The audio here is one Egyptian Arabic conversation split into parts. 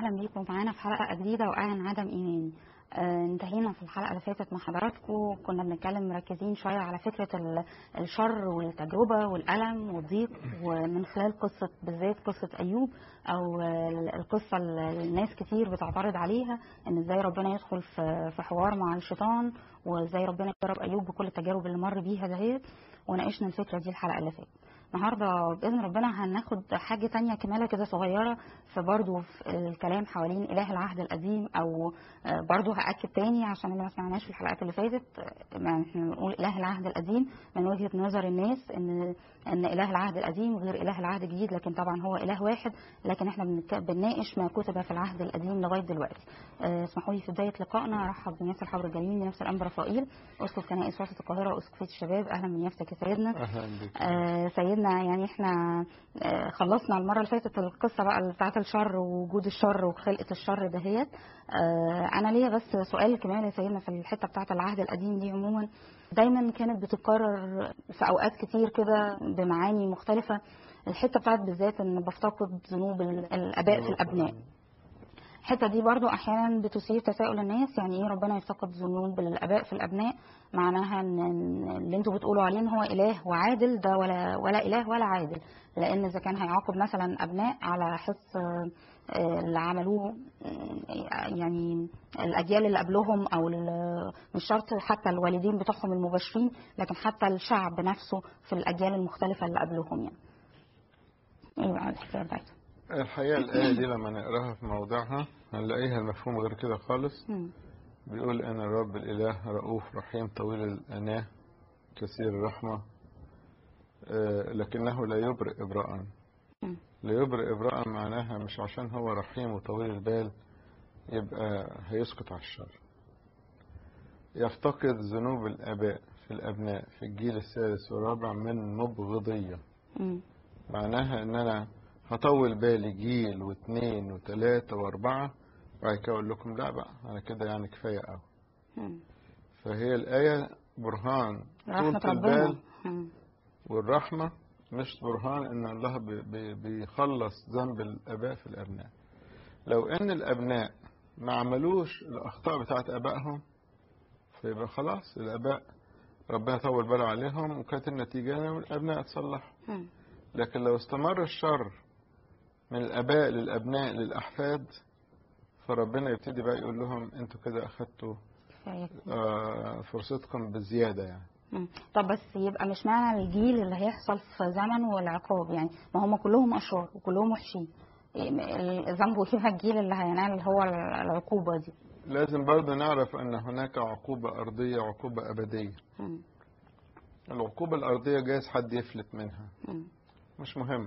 اهلا بيكم معانا في حلقه جديده واعلن عدم ايماني آه، انتهينا في الحلقه اللي فاتت مع حضراتكم كنا بنتكلم مركزين شويه على فكره ال- الشر والتجربه والالم والضيق ومن خلال قصه بالذات قصه ايوب او ال- القصه اللي الناس كتير بتعترض عليها ان ازاي ربنا يدخل في في حوار مع الشيطان وازاي ربنا يجرب ايوب بكل التجارب اللي مر بيها دهيت وناقشنا الفكره دي الحلقه اللي فاتت النهارده باذن ربنا هناخد حاجه تانية كماله كده صغيره فبرضه في الكلام حوالين اله العهد القديم او آه، برضه هاكد تاني عشان اللي ما سمعناش في الحلقات اللي فاتت آه، ما احنا بنقول اله العهد القديم من وجهه نظر الناس ان ان اله العهد القديم غير اله العهد الجديد لكن طبعا هو اله واحد لكن احنا بنك- بنناقش ما كتب في العهد القديم لغايه دلوقتي آه، اسمحوا لي في بدايه لقائنا ارحب بنفس الحبر الجليل بنفس الانبا رفائيل اسقف كنائس وسط القاهره واسقفيه الشباب اهلا بنيافتك يا سيدنا اهلا بك آه، سيدنا يعني احنا آه، خلصنا المره اللي فاتت القصه بقى بتاعه الشر ووجود الشر وخلقه الشر دهيت آه، انا ليا بس سؤال كمان يا سيدنا في الحته بتاعه العهد القديم دي عموما دايما كانت بتتكرر في اوقات كتير كده بمعاني مختلفه الحته بتاعت بالذات ان بفتقد ذنوب ال- الاباء في الابناء الحته دي برضو احيانا بتثير تساؤل الناس يعني ايه ربنا يفتقد ذنوب الاباء في الابناء معناها ان إن اللي انتوا بتقولوا عليه ان هو اله وعادل ده ولا ولا اله ولا عادل لان اذا كان هيعاقب مثلا ابناء على حس آه، آه، اللي عملوه آه، يعني الاجيال اللي قبلهم او ال- مش شرط حتى الوالدين بتوعهم المباشرين لكن حتى الشعب نفسه في الاجيال المختلفه اللي قبلهم يعني ايه بقى الحكايه بتاعتها الحقيقة الآية دي لما نقراها في موضعها هنلاقيها المفهوم غير كده خالص مم. بيقول أن الرب الإله رؤوف رحيم طويل الأناة كثير الرحمة آه، لكنه لا يبرئ إبراء مم. لا يبرئ إبراء معناها مش عشان هو رحيم وطويل البال يبقى هيسقط على الشر يفتقد ذنوب الآباء في الأبناء في الجيل الثالث والرابع من مبغضية مم. معناها ان انا هطول بالي جيل واثنين وثلاثة واربعة وبعد كده اقول لكم لا بقى انا كده يعني كفاية قوي مم. فهي الآية برهان رحمة طولة ربنا البال مم. والرحمة مش برهان ان الله بي- بي- بيخلص ذنب الاباء في الابناء لو ان الابناء ما عملوش الاخطاء بتاعت ابائهم فيبقى خلاص الاباء ربنا طول باله عليهم وكانت النتيجة ان الابناء تصلحوا مم. لكن لو استمر الشر من الآباء للأبناء للأحفاد فربنا يبتدي بقى يقول لهم انتوا كده أخدتوا كفاية. آه، فرصتكم بزيادة يعني مم. طب بس يبقى مش معنى الجيل اللي هيحصل في زمن والعقاب يعني ما هم كلهم اشرار وكلهم وحشين إيه، ال- ذنبه فيها الجيل اللي هينال هو العقوبة دي لازم برضه نعرف أن هناك عقوبة أرضية وعقوبة أبدية مم. العقوبة الأرضية جايز حد يفلت منها مم. مش مهم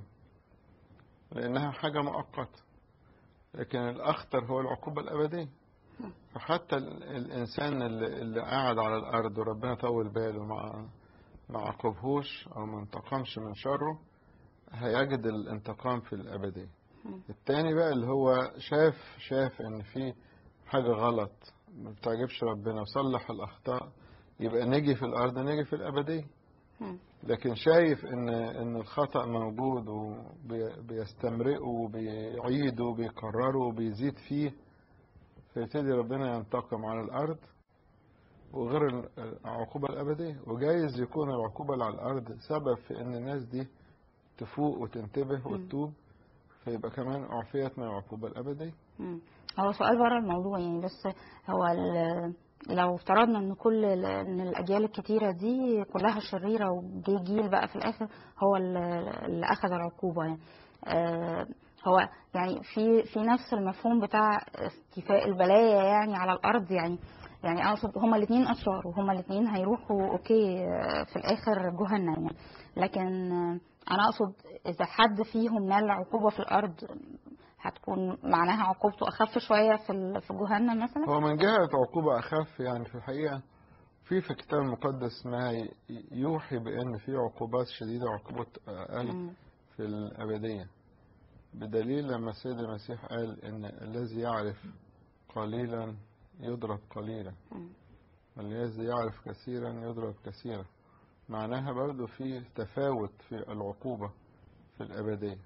لأنها حاجة مؤقتة لكن الأخطر هو العقوبة الأبدية فحتى ال- الإنسان اللي, اللي قاعد على الأرض وربنا طول باله ما ما عاقبهوش أو ما انتقمش من شره هيجد الانتقام في الأبدية مم. التاني بقى اللي هو شاف شاف إن في حاجة غلط ما بتعجبش ربنا وصلح الأخطاء يبقى نجي في الأرض نجي في الأبدية مم. لكن شايف ان ان الخطأ موجود وبيستمرئه وبيعيده وبيكرره وبيزيد فيه فيبتدي ربنا ينتقم على الارض وغير ال- العقوبة الأبدية وجايز يكون العقوبة اللي على الأرض سبب في إن الناس دي تفوق وتنتبه وتتوب فيبقى كمان أعفيت من العقوبة الأبدية مم. هو سؤال بره الموضوع يعني بس هو ال- لو افترضنا ان كل ال- ان الاجيال الكتيره دي كلها شريره وجي جيل بقى في الاخر هو ال- اللي اخذ العقوبه يعني آه، هو يعني في في نفس المفهوم بتاع استيفاء البلايا يعني على الارض يعني يعني اقصد هما الاثنين اشرار وهما الاثنين هيروحوا اوكي آه، في الاخر جهنم يعني لكن آه، انا اقصد اذا حد فيهم نال عقوبه في الارض هتكون معناها عقوبته اخف شويه في ال- في جهنم مثلا هو من جهة عقوبة أخف يعني في الحقيقة في في الكتاب المقدس ما ي- يوحي بأن في عقوبات شديدة وعقوبات أقل مم. في الأبدية بدليل لما السيد المسيح قال إن الذي يعرف قليلا يضرب قليلا مم. والذي يعرف كثيرا يضرب كثيرا معناها برضو في تفاوت في العقوبة في الأبدية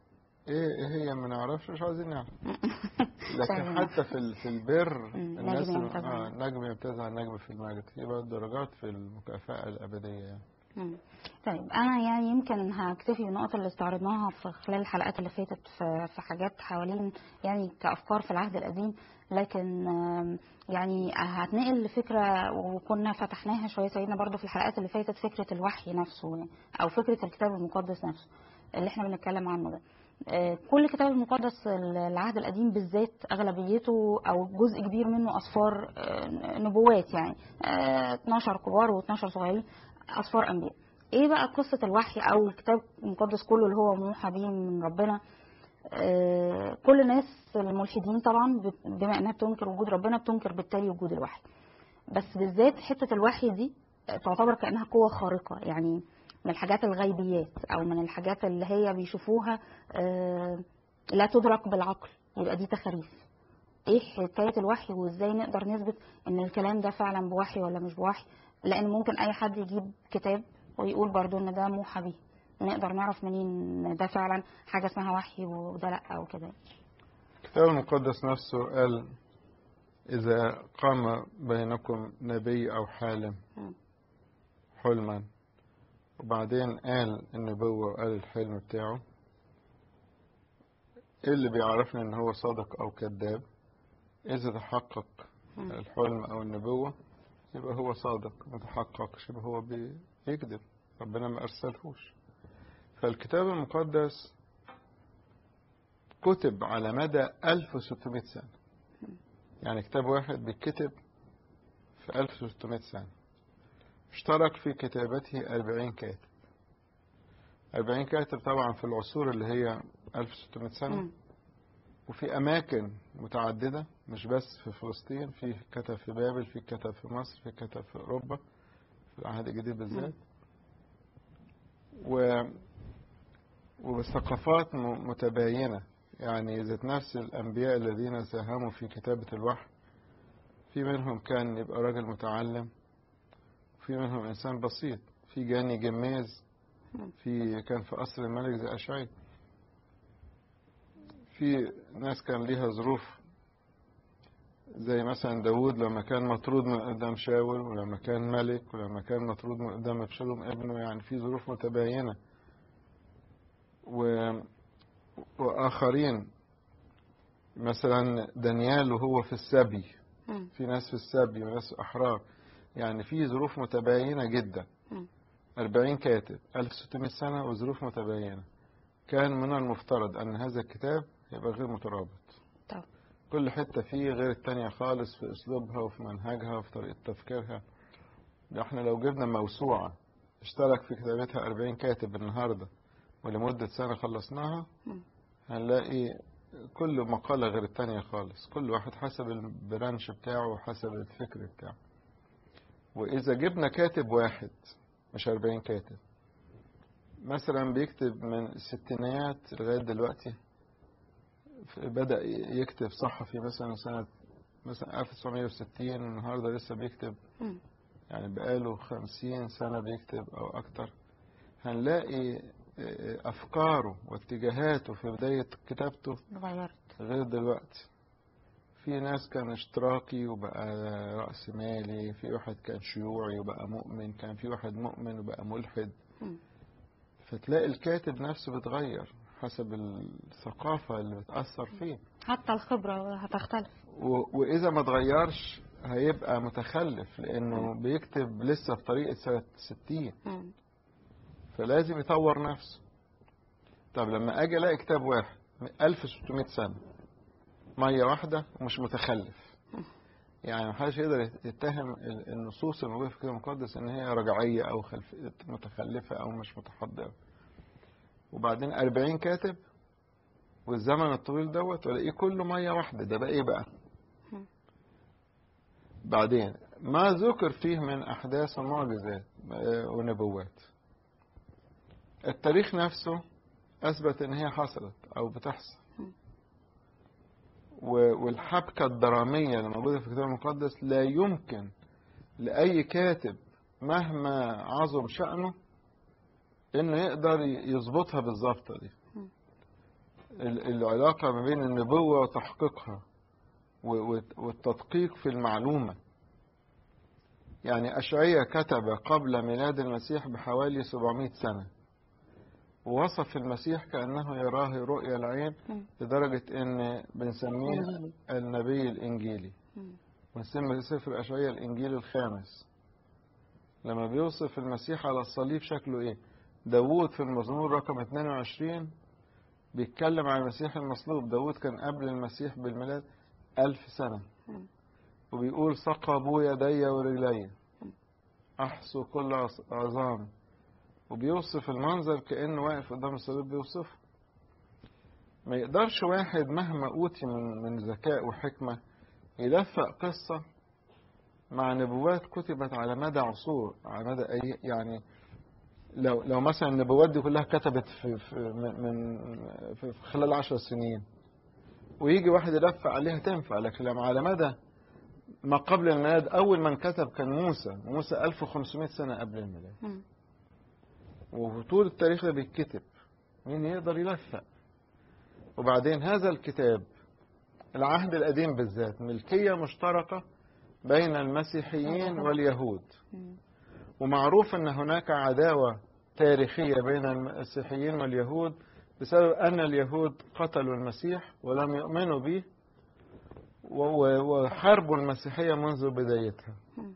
ايه ايه هي ما نعرفش مش عايزين نعرف لكن طيب. حتى في ال- في البر مم. الناس نجم اللي- يمتاز عن آه نجم يمتاز عن نجم في المجد يبقى درجات في المكافأة الأبدية يعني مم. طيب انا يعني يمكن هكتفي بالنقط اللي استعرضناها في خلال الحلقات اللي فاتت في في حاجات حوالين يعني كافكار في العهد القديم لكن آم، يعني هتنقل لفكره وكنا فتحناها شويه سيدنا برضو في الحلقات اللي فاتت فكره الوحي نفسه يعني، او فكره الكتاب المقدس نفسه اللي احنا بنتكلم عنه ده آه، كل الكتاب المقدس العهد القديم بالذات اغلبيته او جزء كبير منه اسفار آه، نبوات يعني آه، 12 كبار و12 صغيرين اسفار انبياء ايه بقى قصه الوحي او الكتاب المقدس كله اللي هو موحى به من ربنا آه، كل الناس الملحدين طبعا بت- بما انها بتنكر وجود ربنا بتنكر بالتالي وجود الوحي بس بالذات حته الوحي دي آه، تعتبر كانها قوه خارقه يعني من الحاجات الغيبيات او من الحاجات اللي هي بيشوفوها آه، لا تدرك بالعقل يبقى دي تخاريف ايه حكايه الوحي وازاي نقدر نثبت ان الكلام ده فعلا بوحي ولا مش بوحي لان ممكن اي حد يجيب كتاب ويقول برضو ان ده موحى به نقدر نعرف منين ان ده فعلا حاجه اسمها وحي وده لا او كده الكتاب المقدس نفسه قال إذا قام بينكم نبي أو حالم مم. حلما وبعدين قال النبوة وقال الحلم بتاعه إيه اللي بيعرفنا إن هو صادق أو كذاب إذا تحقق مم. الحلم أو النبوة يبقى هو صادق ما تحققش يبقى هو بي- بيكذب ربنا ما أرسلهوش فالكتاب المقدس كتب على مدى 1600 سنة يعني كتاب واحد بيتكتب في 1600 سنة اشترك في كتابته 40 كاتب 40 كاتب طبعا في العصور اللي هي 1600 سنة مم. وفي أماكن متعددة مش بس في فلسطين في كتب في بابل في كتب في مصر في كتب في أوروبا في العهد الجديد بالذات و وبثقافات م- متباينة يعني ذات نفس الأنبياء الذين ساهموا في كتابة الوحي في منهم كان يبقى راجل متعلم في منهم إنسان بسيط في جاني جميز في كان في قصر الملك زي أشعي في ناس كان ليها ظروف زي مثلا داود لما كان مطرود من قدام شاول ولما كان ملك ولما كان مطرود من قدام ابشالوم ابنه يعني في ظروف متباينة و... وآخرين مثلا دانيال وهو في السبي مم. في ناس في السبي وناس أحرار يعني في ظروف متباينة جدا مم. 40 كاتب 1600 سنة وظروف متباينة كان من المفترض أن هذا الكتاب يبقى غير مترابط طب كل حتة فيه غير التانية خالص في أسلوبها وفي منهجها وفي طريقة تفكيرها ده احنا لو جبنا موسوعة اشترك في كتابتها 40 كاتب النهاردة ولمدة سنة خلصناها مم. هنلاقي كل مقالة غير التانية خالص كل واحد حسب البرانش بتاعه وحسب الفكر بتاعه وإذا جبنا كاتب واحد مش 40 كاتب مثلا بيكتب من الستينيات لغاية دلوقتي بدأ يكتب صحفي مثلا سنة مثلا 1960 النهاردة لسه بيكتب مم. يعني بقاله 50 سنة بيكتب أو أكتر هنلاقي أفكاره واتجاهاته في بداية كتابته اتغيرت غير دلوقتي في ناس كان اشتراكي وبقى رأس مالي في واحد كان شيوعي وبقى مؤمن كان في واحد مؤمن وبقى ملحد مم. فتلاقي الكاتب نفسه بيتغير حسب الثقافة اللي بتأثر فيه حتى الخبره هتختلف و- وإذا ما اتغيرش هيبقى متخلف لأنه بيكتب لسه بطريقة سنة 60 مم. فلازم يطور نفسه طب لما أجي ألاقي كتاب واحد من 1600 سنة مية واحدة ومش متخلف يعني محدش يقدر يتهم ال- النصوص الموجودة في الكتاب المقدس إن هي رجعية أو خلف متخلفة أو مش متحضرة وبعدين 40 كاتب والزمن الطويل دوت ولاقيه كله مية واحدة ده بقى إيه بقى؟ بعدين ما ذكر فيه من أحداث ومعجزات آه، ونبوات التاريخ نفسه أثبت إن هي حصلت أو بتحصل و- والحبكة الدرامية اللي موجودة في الكتاب المقدس لا يمكن لأي كاتب مهما عظم شأنه إنه يقدر ي- يظبطها بالظبط دي ال- العلاقة ما بين النبوة وتحقيقها و- و- والتدقيق في المعلومة يعني أشعية كتب قبل ميلاد المسيح بحوالي 700 سنة ووصف المسيح كأنه يراه رؤيا العين مم. لدرجة إن بنسميه إنجيلي. النبي الإنجيلي مم. ونسمي سفر أشعية الإنجيل الخامس لما بيوصف المسيح على الصليب شكله إيه داوود في المزمور رقم 22 بيتكلم عن المسيح المصلوب داوود كان قبل المسيح بالميلاد ألف سنة مم. وبيقول سقى أبو يدي ورجلي أحصو كل عص- عظام وبيوصف المنظر كأنه واقف قدام الصليب بيوصفه ما يقدرش واحد مهما أوتي من من ذكاء وحكمة يلفق قصة مع نبوات كتبت على مدى عصور على مدى أي يعني لو لو مثلا النبوات دي كلها كتبت في, في من من- في في خلال عشر سنين ويجي واحد يلفق عليها تنفع لكن لما على مدى ما قبل الميلاد أول من كتب كان موسى موسى 1500 سنة قبل الميلاد مم. وطول التاريخ ده بيتكتب مين يقدر يلفق وبعدين هذا الكتاب العهد القديم بالذات ملكية مشتركة بين المسيحيين واليهود مم. ومعروف أن هناك عداوة تاريخية بين المسيحيين واليهود بسبب أن اليهود قتلوا المسيح ولم يؤمنوا به و- و- وحاربوا المسيحية منذ بدايتها مم.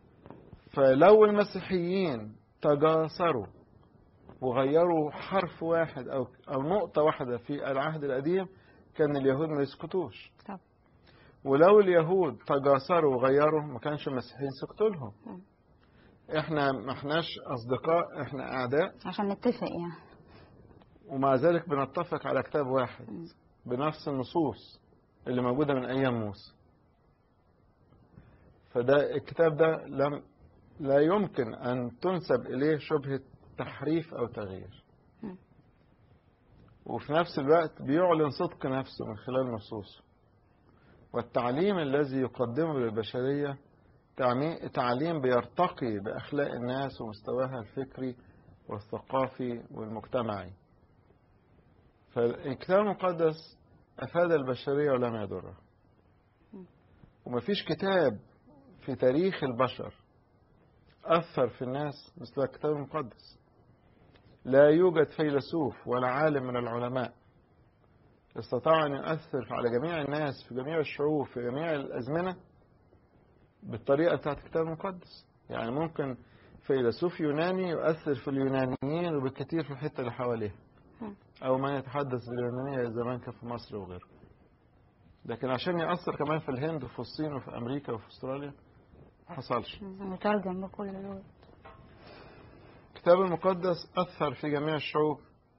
فلو المسيحيين تجاسروا وغيروا حرف واحد أو أو نقطة واحدة في العهد القديم كان اليهود ما يسكتوش طب ولو اليهود تجاسروا وغيروا ما كانش المسيحيين سكتوا لهم مم. احنا ما احناش اصدقاء احنا اعداء عشان نتفق يعني ومع ذلك بنتفق على كتاب واحد مم. بنفس النصوص اللي موجودة من أيام موسى فده الكتاب ده لم لا يمكن أن تنسب إليه شبهة تحريف أو تغيير مم. وفي نفس الوقت بيعلن صدق نفسه من خلال نصوصه والتعليم الذي يقدمه للبشرية تعمي- تعليم بيرتقي بأخلاق الناس ومستواها الفكري والثقافي والمجتمعي فالكتاب المقدس أفاد البشرية ولم يضرها ومفيش كتاب في تاريخ البشر أثر في الناس مثل الكتاب المقدس لا يوجد فيلسوف ولا عالم من العلماء استطاع أن يؤثر على جميع الناس في جميع الشعوب في جميع الأزمنة بالطريقة بتاعت الكتاب المقدس يعني ممكن فيلسوف يوناني يؤثر في اليونانيين وبالكثير في الحتة اللي حواليها مم. أو من يتحدث باليونانية زمان كان في مصر وغيره لكن عشان يأثر كمان في الهند وفي الصين وفي أمريكا وفي أستراليا ما حصلش مترجم بكل اللغات الكتاب المقدس أثر في جميع الشعوب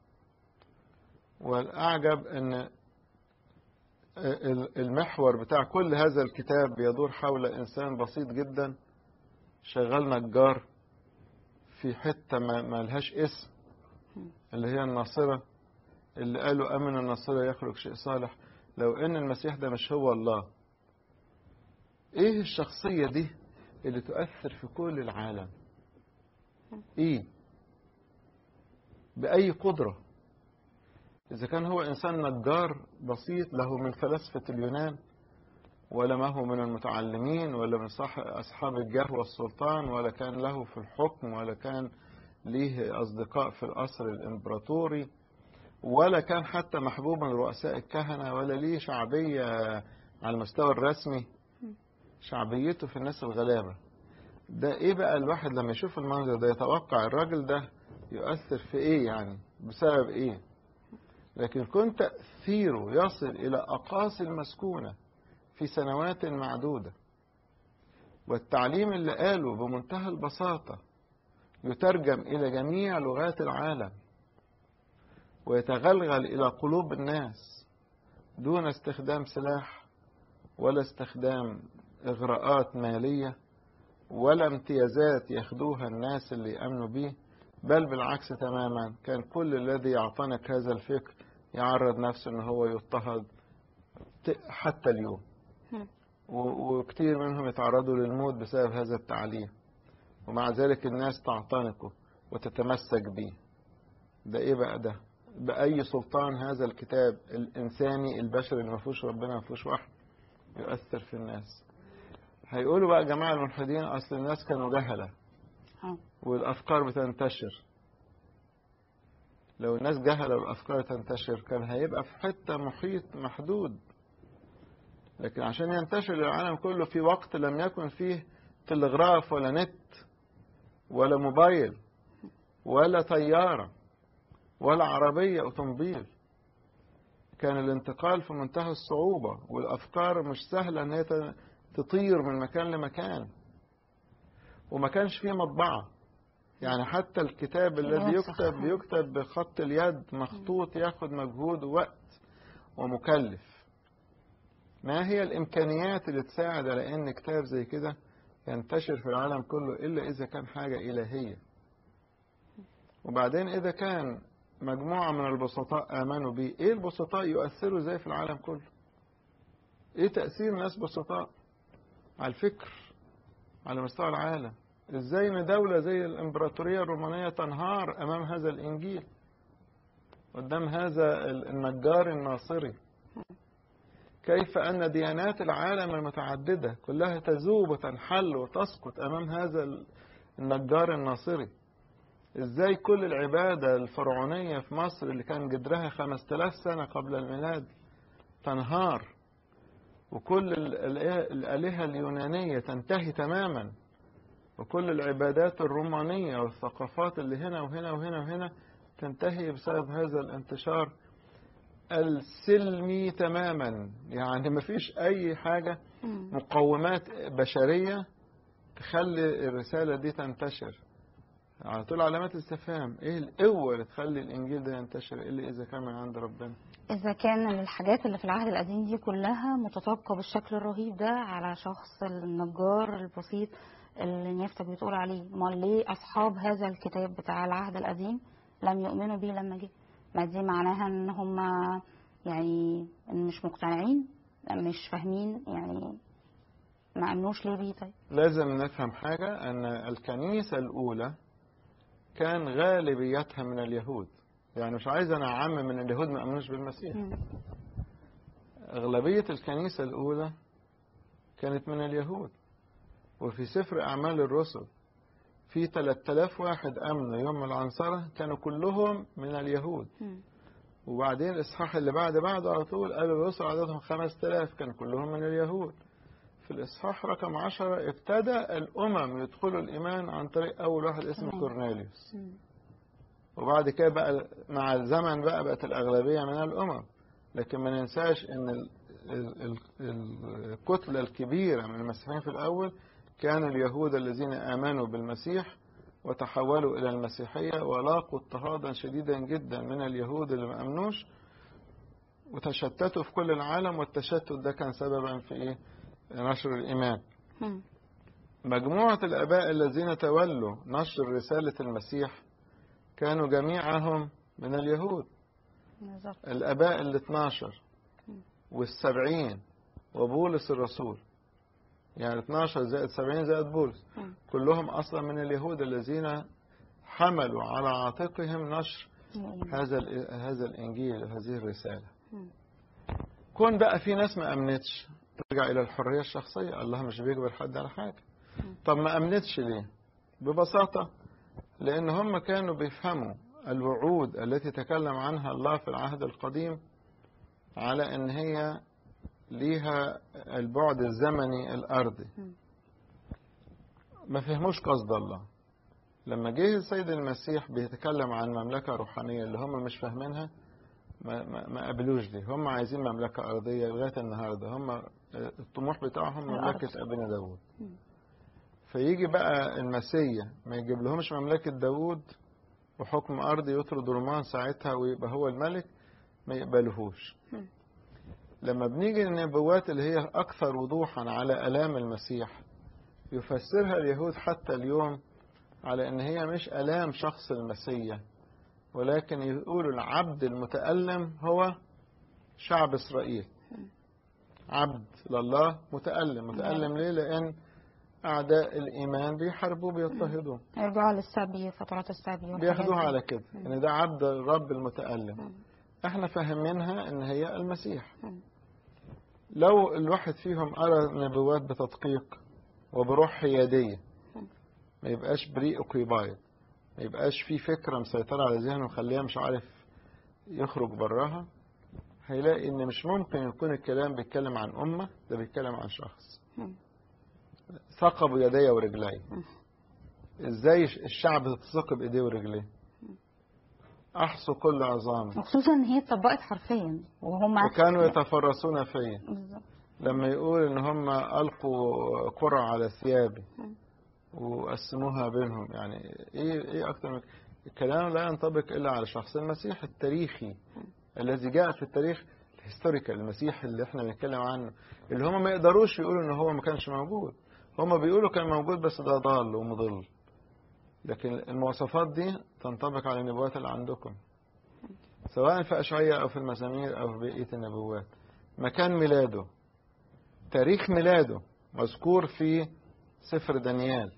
والأعجب أن المحور بتاع كل هذا الكتاب بيدور حول إنسان بسيط جدا شغال نجار في حتة ما ما لهاش اسم اللي هي الناصرة اللي قالوا أمن الناصرة يخرج شيء صالح لو إن المسيح ده مش هو الله إيه الشخصية دي اللي تؤثر في كل العالم إيه بأي قدرة إذا كان هو إنسان نجار بسيط له من فلاسفة اليونان ولا ما هو من المتعلمين ولا من صح أصحاب الجاه والسلطان ولا كان له في الحكم ولا كان ليه أصدقاء في القصر الإمبراطوري ولا كان حتى محبوب من رؤساء الكهنة ولا ليه شعبية على المستوى الرسمي شعبيته في الناس الغلابة ده ايه بقى الواحد لما يشوف المنظر ده يتوقع الراجل ده يؤثر في ايه يعني بسبب ايه لكن كن تأثيره يصل إلى أقاصي المسكونة في سنوات معدودة والتعليم اللي قاله بمنتهى البساطة يترجم إلى جميع لغات العالم ويتغلغل إلى قلوب الناس دون استخدام سلاح ولا استخدام إغراءات مالية ولا امتيازات ياخدوها الناس اللي يأمنوا به بل بالعكس تماما كان كل الذي يعتنق هذا الفكر يعرض نفسه ان هو يضطهد حتى اليوم وكثير منهم يتعرضوا للموت بسبب هذا التعليم ومع ذلك الناس تعتنقه وتتمسك به ده ايه بقى ده بأي سلطان هذا الكتاب الإنساني البشري اللي ما فيهوش ربنا ما فيهوش وحي يؤثر في الناس هيقولوا بقى جماعة الملحدين أصل الناس كانوا جهلة اه والأفكار بتنتشر لو الناس جهلة والأفكار تنتشر كان هيبقى في حتة محيط محدود لكن عشان ينتشر العالم كله في وقت لم يكن فيه تلغراف ولا نت ولا موبايل ولا طيارة ولا عربية أوتومبيل كان الانتقال في منتهى الصعوبة والأفكار مش سهلة أن هي تطير من مكان لمكان وما كانش فيه مطبعة يعني حتى الكتاب الذي يكتب يكتب بخط اليد مخطوط ياخد مجهود ووقت ومكلف ما هي الإمكانيات اللي تساعد على أن كتاب زي كده ينتشر في العالم كله إلا إذا كان حاجة إلهية وبعدين إذا كان مجموعة من البسطاء آمنوا به إيه البسطاء يؤثروا زي في العالم كله إيه تأثير ناس بسطاء على الفكر على مستوى العالم إزاي إن دولة زي الإمبراطورية الرومانية تنهار أمام هذا الإنجيل قدام هذا النجار الناصري كيف أن ديانات العالم المتعددة كلها تذوب وتنحل وتسقط أمام هذا النجار الناصري إزاي كل العبادة الفرعونية في مصر اللي كان جدرها 5000 سنة قبل الميلاد تنهار وكل الآلهة اليونانية تنتهي تماما وكل العبادات الرومانية والثقافات اللي هنا وهنا وهنا وهنا تنتهي بسبب هذا الانتشار السلمي تماما يعني ما فيش أي حاجة مقومات بشرية تخلي الرسالة دي تنتشر على طول علامات استفهام ايه القوة اللي تخلي الانجيل ده ينتشر الا اذا كان من عند ربنا إذا كان الحاجات اللي في العهد القديم دي كلها متطابقة بالشكل الرهيب ده على شخص النجار البسيط اللي نيافتك بتقول عليه امال ليه أصحاب هذا الكتاب بتاع العهد القديم لم يؤمنوا بيه لما جه ما دي معناها ان هم يعني مش مقتنعين مش فاهمين يعني ما امنوش ليه بيه طيب لازم نفهم حاجة ان الكنيسة الاولى كان غالبيتها من اليهود يعني مش عايز انا اعمم من اليهود ما امنوش بالمسيح مم. اغلبية الكنيسة الاولى كانت من اليهود وفي سفر اعمال الرسل في 3000 واحد امنوا يوم العنصرة كانوا كلهم من اليهود مم. وبعدين الاصحاح اللي بعد بعده على طول قالوا الرسل عددهم 5000 كانوا كلهم من اليهود في الاصحاح رقم 10 ابتدى الامم يدخلوا الايمان عن طريق اول واحد اسمه تمام. كورنيليوس مم. وبعد كده بقى مع الزمن بقى بقت الأغلبية من الأمم لكن ما ننساش إن ال- ال- ال- الكتلة الكبيرة من المسيحيين في الأول كانوا اليهود الذين آمنوا بالمسيح وتحولوا إلى المسيحية ولاقوا اضطهادا شديدا جدا من اليهود اللي ما أمنوش وتشتتوا في كل العالم والتشتت ده كان سببا في إيه؟ نشر الإيمان مم. مجموعة الآباء الذين تولوا نشر رسالة المسيح كانوا جميعهم من اليهود بالظبط الآباء ال 12 والسبعين وبولس الرسول يعني 12 زائد 70 زائد بولس مم. كلهم أصلا من اليهود الذين حملوا على عاتقهم نشر مم. هذا ال- هذا الإنجيل وهذه الرسالة مم. كون بقى في ناس ما أمنتش ترجع إلى الحرية الشخصية الله مش بيجبر حد على حاجة طب ما أمنتش ليه ببساطة لأن هم كانوا بيفهموا الوعود التي تكلم عنها الله في العهد القديم على أن هي ليها البعد الزمني الأرضي مم. ما فهموش قصد الله لما جه السيد المسيح بيتكلم عن مملكة روحانية اللي هم مش فاهمينها ما, ما, ما قبلوش دي هم عايزين مملكة أرضية لغاية النهاردة هم الطموح بتاعهم الأرض. مملكة أبينا داود مم. فيجي بقى المسيح ما يجيب لهمش مملكة داود وحكم أرضي يطرد رومان ساعتها ويبقى هو الملك ما يقبلهوش مم. لما بنيجي للنبوات اللي هي أكثر وضوحا على آلام المسيح يفسرها اليهود حتى اليوم على أن هي مش آلام شخص المسيح ولكن يقولوا العبد المتألم هو شعب إسرائيل عبد لله متألم متألم ليه لأن أعداء الإيمان بيحاربوه بيضطهدوه يرجعوا للسبي فترات السبي والحاجات بياخدوها دي. على كده إن ده عبد الرب المتألم إحنا فاهمينها إن هي المسيح مم. لو الواحد فيهم قرأ النبوات بتدقيق وبروح حيادية ما يبقاش بريء وكيبايض ما يبقاش في فكرة مسيطرة على ذهنه مخليه مش عارف يخرج براها هيلاقي ان مش ممكن يكون الكلام بيتكلم عن أمة ده بيتكلم عن شخص مم. ثقبوا يدي ورجلي مم. ازاي الشعب تتثقب ايديه ورجليه احصوا كل عظام وخصوصا ان هي اتطبقت حرفيا وهم وكانوا يتفرسون فيا بالظبط. لما يقول ان هم القوا قرع على ثيابي مم. وقسموها بينهم يعني ايه ايه اكتر من الكلام لا ينطبق الا على شخص المسيح التاريخي الذي جاء في التاريخ الهيستوريكال المسيح اللي احنا بنتكلم عنه اللي هم ما يقدروش يقولوا ان هو ما كانش موجود هم بيقولوا كان موجود بس ده ضال ومضل لكن المواصفات دي تنطبق على النبوات اللي عندكم سواء في أشعية أو في المزامير أو في بقية النبوات مكان ميلاده تاريخ ميلاده مذكور في سفر دانيال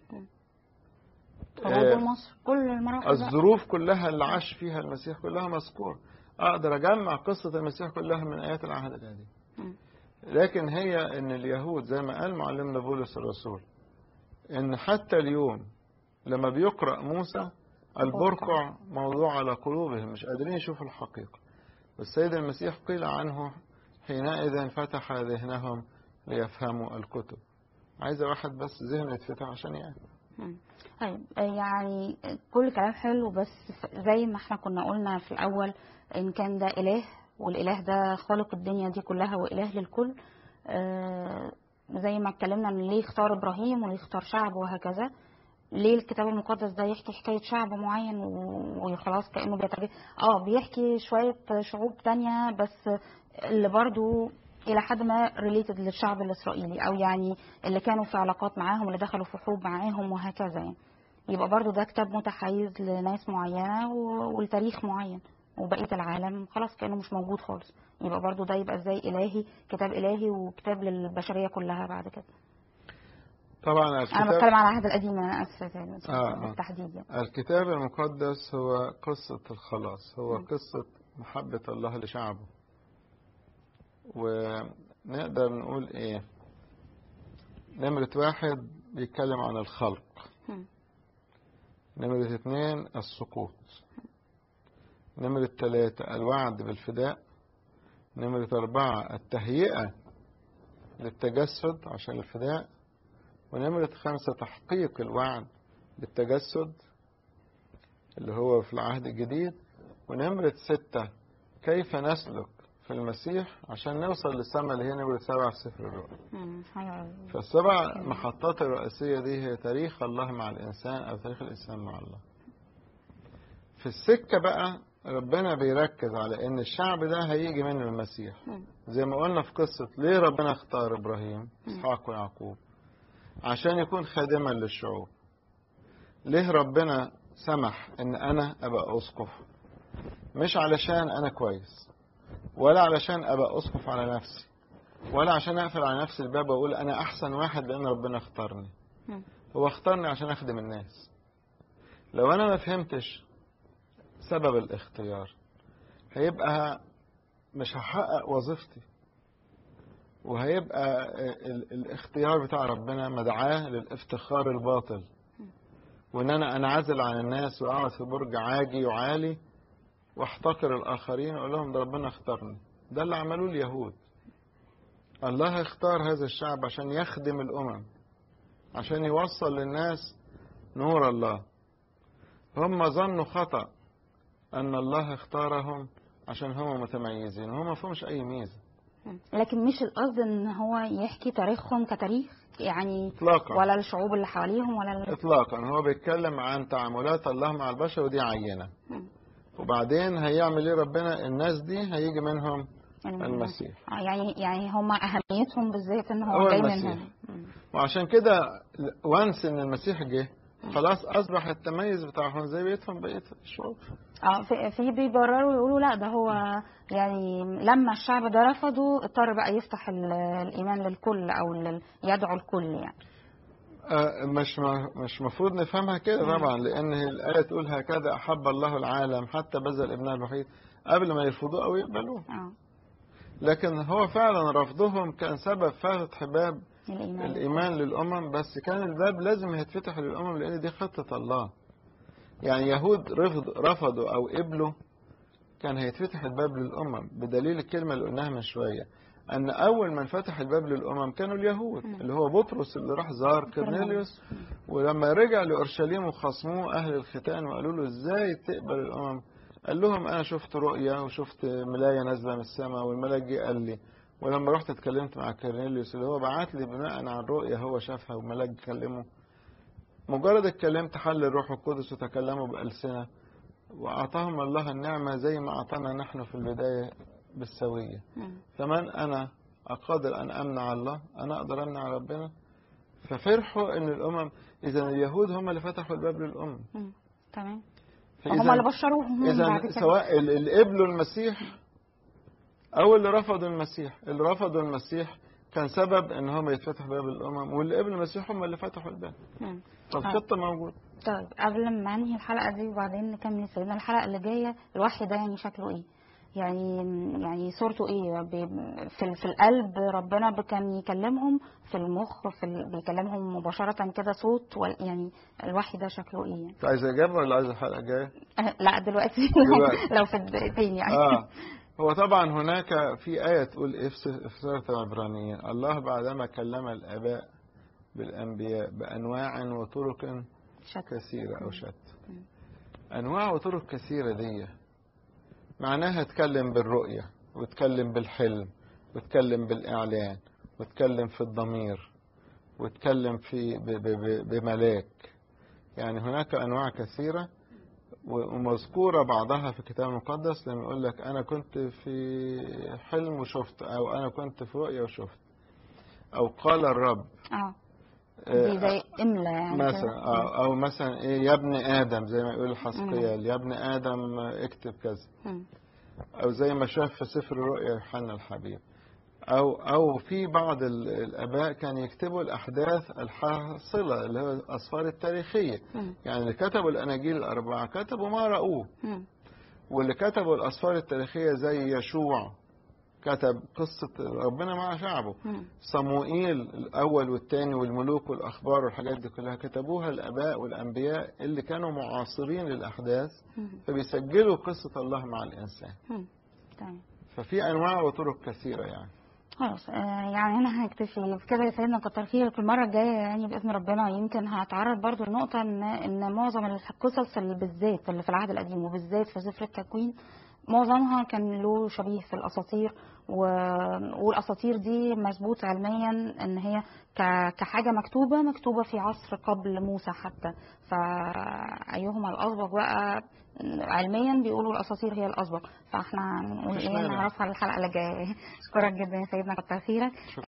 هروب مصر كل المراحل بقى. الظروف كلها اللي عاش فيها المسيح كلها مذكور أقدر أجمع قصة المسيح كلها من آيات العهد القديم مم. لكن هي ان اليهود زي ما قال معلمنا بولس الرسول ان حتى اليوم لما بيقرأ موسى البرقع موضوع على قلوبهم مش قادرين يشوفوا الحقيقة والسيد المسيح قيل عنه حينئذ فتح ذهنهم ليفهموا الكتب عايز واحد بس ذهنه يتفتح عشان يعرف مم. طيب يعني كل كلام حلو بس زي ما احنا كنا قلنا في الأول إن كان ده إله والإله ده خالق الدنيا دي كلها وإله للكل آه، زي ما اتكلمنا ان ليه اختار إبراهيم وليه اختار شعب وهكذا ليه الكتاب المقدس ده يحكي حكاية شعب معين و- وخلاص كأنه بيترجم اه بيحكي شوية شعوب تانية بس اللي برضو إلى حد ما ريليتد للشعب الإسرائيلي أو يعني اللي كانوا في علاقات معاهم اللي دخلوا في حروب معاهم وهكذا يعني يبقى برضو ده كتاب متحيز لناس معينة و- والتاريخ معين وبقية العالم خلاص كأنه مش موجود خالص يبقى برضو ده يبقى ازاي إلهي كتاب إلهي وكتاب للبشرية كلها بعد كده طبعا أنا الكتاب بتكلم على العهد القديم أنا آسفة يعني آه، آه. بالتحديد يعني الكتاب المقدس هو قصة الخلاص هو قصة محبة الله لشعبه ونقدر نقول ايه نمرة واحد بيتكلم عن الخلق مم. نمرة اتنين السقوط نمرة تلاتة الوعد بالفداء نمرة أربعة التهيئة للتجسد عشان الفداء ونمرة خمسة تحقيق الوعد بالتجسد اللي هو في العهد الجديد ونمرة ستة كيف نسلك في المسيح عشان نوصل للسماء اللي هي نمرة سبعة في سفر الرؤيا مم. أيوة. فالسبع محطات الرئيسية دي هي تاريخ الله مع الإنسان أو تاريخ الإنسان مع الله في السكة بقى ربنا بيركز على إن الشعب ده هيجي منه المسيح مم. زي ما قلنا في قصة ليه ربنا اختار إبراهيم إسحاق ويعقوب عشان يكون خادما للشعوب ليه ربنا سمح إن أنا أبقى أسقف مش علشان أنا كويس ولا علشان أبقى أسقف على نفسي ولا عشان أقفل على نفسي الباب وأقول أنا أحسن واحد لأن ربنا اختارني مم. هو اختارني عشان أخدم الناس لو أنا ما فهمتش سبب الاختيار هيبقى مش هحقق وظيفتي وهيبقى ال- الاختيار بتاع ربنا مدعاة للافتخار الباطل وان انا انعزل عن الناس واقعد في برج عاجي وعالي واحتقر الاخرين واقول لهم ده ربنا اختارني ده اللي عملوه اليهود الله اختار هذا الشعب عشان يخدم الامم عشان يوصل للناس نور الله هم ظنوا خطأ ان الله اختارهم عشان هم متميزين هم ما فيهمش اي ميزه مم. لكن مش القصد ان هو يحكي تاريخهم كتاريخ يعني اطلاقا ولا الشعوب اللي حواليهم ولا ال... اطلاقا هو بيتكلم عن تعاملات الله مع البشر ودي عينه مم. وبعدين هيعمل ايه ربنا الناس دي هيجي منهم يعني المسيح آه، يعني يعني هم اهميتهم بالذات ان هو هو جاي المسيح. منهم مم. وعشان كده وانس ان المسيح جه خلاص اصبح التميز بتاعهم زي بيتهم بقيه الشعوب اه في في بيبرروا يقولوا لا ده هو يعني لما الشعب ده رفضه اضطر بقى يفتح ال- الايمان للكل او لل- يدعو الكل يعني آه، مش م- مش مفروض نفهمها كده مم. طبعا لان الايه تقول هكذا احب الله العالم حتى بذل ابنه الوحيد قبل ما يرفضوه او يقبلوه اه لكن هو فعلا رفضهم كان سبب فتح باب الايمان الايمان للامم بس كان الباب لازم يتفتح للامم لان دي خطه الله يعني يهود رفض رفضوا او قبلوا كان هيتفتح الباب للامم بدليل الكلمه اللي قلناها من شويه ان اول من فتح الباب للامم كانوا اليهود مم. اللي هو بطرس اللي راح زار كورنيليوس ولما رجع لأورشليم وخصموه أهل الختان وقالوا له إزاي تقبل الأمم قال لهم أنا شفت رؤيا وشفت ملاية نازلة من السماء والملاك جه قال لي ولما رحت اتكلمت مع كورنيليوس اللي هو بعت لي بناء على الرؤيا هو شافها والملاك كلمه مجرد اتكلمت حل الروح القدس وتكلموا بألسنة وأعطاهم الله النعمة زي ما أعطانا نحن في البداية بالسوية مم. فمن أنا أقدر أن أمنع الله أنا أقدر أمنع ربنا ففرحوا أن الأمم إذا اليهود هم اللي فتحوا الباب للأمم مم. تمام فإذا- هم اللي بشروهم إذا بعد كده سواء ال- اللي قبلوا المسيح أو اللي رفضوا المسيح اللي رفضوا المسيح كان سبب ان هم يتفتح باب الامم واللي قبل المسيح هم اللي فتحوا الباب مم. فالخطه موجوده طيب قبل ما انهي الحلقه دي وبعدين نكمل سيدنا الحلقه اللي جايه الوحي ده يعني شكله ايه؟ يعني يعني صورته ايه؟ بي- في في القلب ربنا ب- كان يكلمهم في المخ في ال- بيكلمهم مباشره كده صوت وال- يعني الوحي ده شكله ايه؟ انت عايز اجابه ولا عايز الحلقه الجايه؟ أه، لا دلوقتي دلوقتي. لو في الدقيقتين يعني اه هو طبعا هناك في آية تقول إيه في س- في سورة العبرانيين الله بعدما كلم الآباء بالأنبياء بأنواع وطرق شك كثيرة أو شتى أنواع وطرق كثيرة دي معناها اتكلم بالرؤية واتكلم بالحلم واتكلم بالإعلان واتكلم في الضمير واتكلم في ب- ب- ب- بملاك يعني هناك أنواع كثيرة و- ومذكورة بعضها في الكتاب المقدس لما يقول لك أنا كنت في حلم وشفت أو أنا كنت في رؤية وشفت أو قال الرب اه آه، دي زي املا يعني كده. مثلا أو, أو مثلا إيه يا ابن آدم زي ما يقول حسقيال يا ابن آدم اكتب كذا مم. أو زي ما شاف في سفر الرؤيا يوحنا الحبيب أو أو في بعض ال- الآباء كان يكتبوا الأحداث الحاصلة اللي هو الأسفار التاريخية مم. يعني اللي كتبوا الأناجيل الأربعة كتبوا ما رأوه مم. واللي كتبوا الأسفار التاريخية زي يشوع كتب قصة ربنا مع شعبه مم. صموئيل الأول والثاني والملوك والأخبار والحاجات دي كلها كتبوها الآباء والأنبياء اللي كانوا معاصرين للأحداث مم. فبيسجلوا قصة الله مع الإنسان مم. تمام ففي أنواع وطرق كثيرة يعني خلاص آه، يعني انا هكتفي بكده يا سيدنا كتر خيرك المره الجايه يعني باذن ربنا يمكن هتعرض برضو لنقطه ان ان معظم القصص اللي بالذات اللي في العهد القديم وبالذات في سفر التكوين معظمها كان له شبيه في الاساطير و... والاساطير دي مظبوط علميا ان هي ك... كحاجه مكتوبه مكتوبه في عصر قبل موسى حتى فايهما الاسبق بقى علميا بيقولوا الاساطير هي الاسبق فاحنا هنقول مفيش ايه مانع. نعرفها الحلقه اللي جايه اشكرك جدا يا سيدنا كتر خيرك